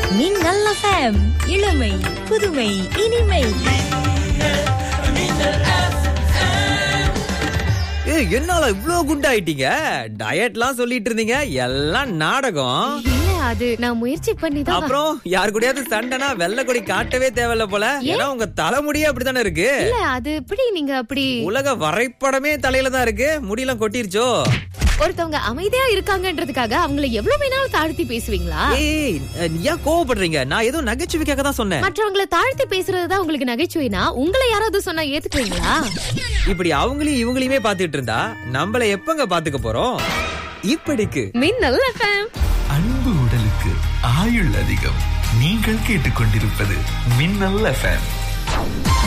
மின்னல் எஃப்எம் இளமை புதுமை இனிமை ஏ என்னால இவ்ளோ குண்டாயிட்டீங்க டயட்லாம் சொல்லிட்டு இருந்தீங்க எல்லாம் நாடகம் இல்ல அது நான் முயற்சி பண்ணி தான் அப்புறம் யாரு கூடயாவது சண்டைனா வெள்ளை கொடி காட்டவே தேவையில்ல போல ஏன்னா உங்க தலைமுடியே அப்படித்தானே இருக்கு இல்ல அது எப்படி நீங்க அப்படி உலக வரைபடமே தலையில தான் இருக்கு முடியெல்லாம் கொட்டிருச்சோ ஒருத்தவங்க அமைதியா இருக்காங்கன்றதுக்காக அவங்கள எவ்வளவு வேணாலும் தாழ்த்தி பேசுவீங்களா ஏய் நீ ஏன் கோவப்படுறீங்க நான் ஏதோ நகைச்சுவைக்காக தான் சொன்னேன் மற்றவங்கள தாழ்த்தி பேசுறதுதான் உங்களுக்கு நகைச்சுவைனா உங்களை யாராவது சொன்னா ஏத்துக்குவீங்களா இப்படி அவங்களையும் இவங்களையுமே பாத்துட்டு இருந்தா நம்மள எப்பங்க பாத்துக்க போறோம் இப்படிக்கு மின்னல் எஃப்எம் அன்பு உடலுக்கு ஆயுள் அதிகம் நீங்கள் கேட்டுக்கொண்டிருப்பது மின்னல் எஃப்எம்